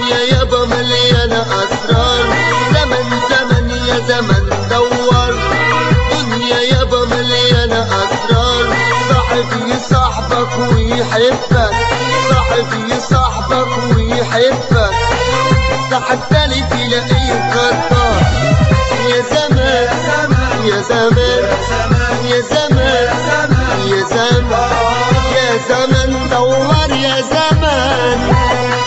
الدنيا يابا مليانة أسرار زمن زمن يا زمن دور دنيا يابا مليانة أسرار صاحب يصاحبك ويحبك صاحب يصاحبك ويحبك صاحب تالت تلاقيه غدار يا زمان يا زمان يا زمان يا زمان يا زمان دور يا زمان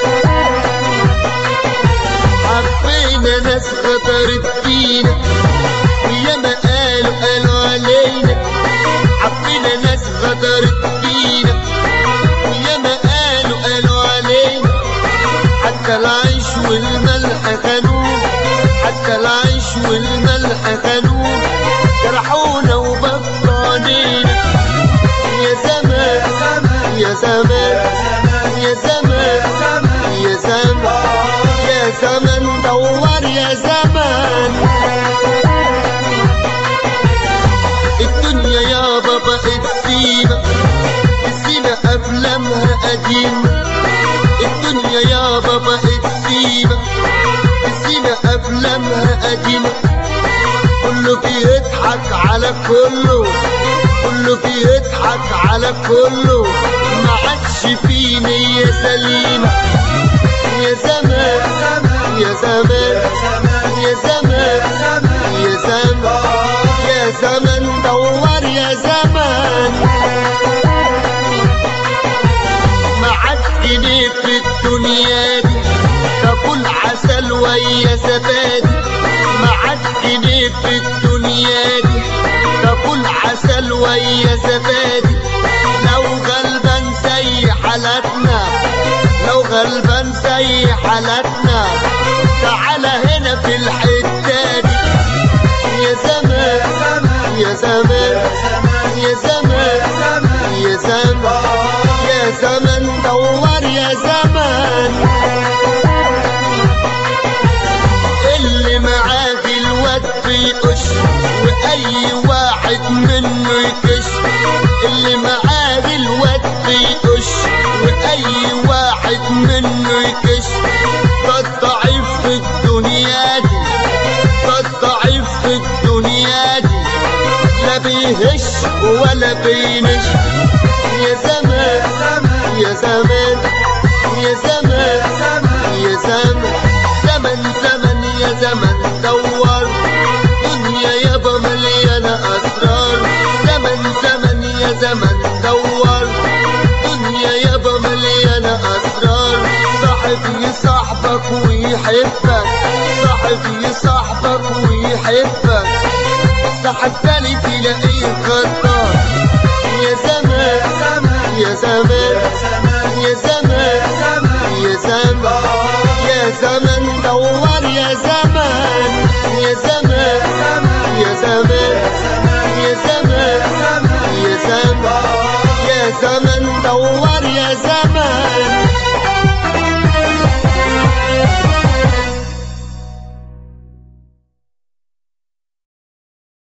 حبينا ناس غدرت فينا وياما قالوا قالوا علينا حبينا ناس غدرت فينا وياما قالوا قالوا علينا حتى العيش والملح خانوه حتى العيش والملح خانوه جرحونا وبطانينا يا زمان يا زمان يا زمان يا زمان يا زمان دور يا زمان الدنيا يابا بقت سيما السيما افلامها قديمة الدنيا يابا بقت سيما السيما افلامها قديمة كله بيضحك على كله كله بيضحك على كله ما عادش فيه نية سليمة يا زمان يا زمان يا زمان يا زمان يا زمان دور يا زمان ما عاد جنيه في الدنيا دي تاكل عسل ويا زبادي ما عاد جنيه في الدنيا دي تاكل عسل ويا زبادي لو غلبان زي حالتنا لو غلبان زي حالتنا تعالى هنا في الحتة دي يا زمان يا زمان يا زمان يا زمان يا زمان دور يا زمان اللي معاه في الواد بيقش واي واحد منه يكش اللي معاه في الواد بيقش واي واحد منه يكش ده الضعيف في الدنيا دي ده الضعيف في الدنيا دي لا بيهش ولا بينش يا زمان يا زمان يا زمان يا زمان زمن زمن يا زمن دور دنيا يابا مليانة أسرار زمن زمن يا زمن دور دنيا يابا مليانة أسرار صاحب يصاحبك ويحبك صاحب يصاحبك ويحبك صاحب تاني تلاقيه غدار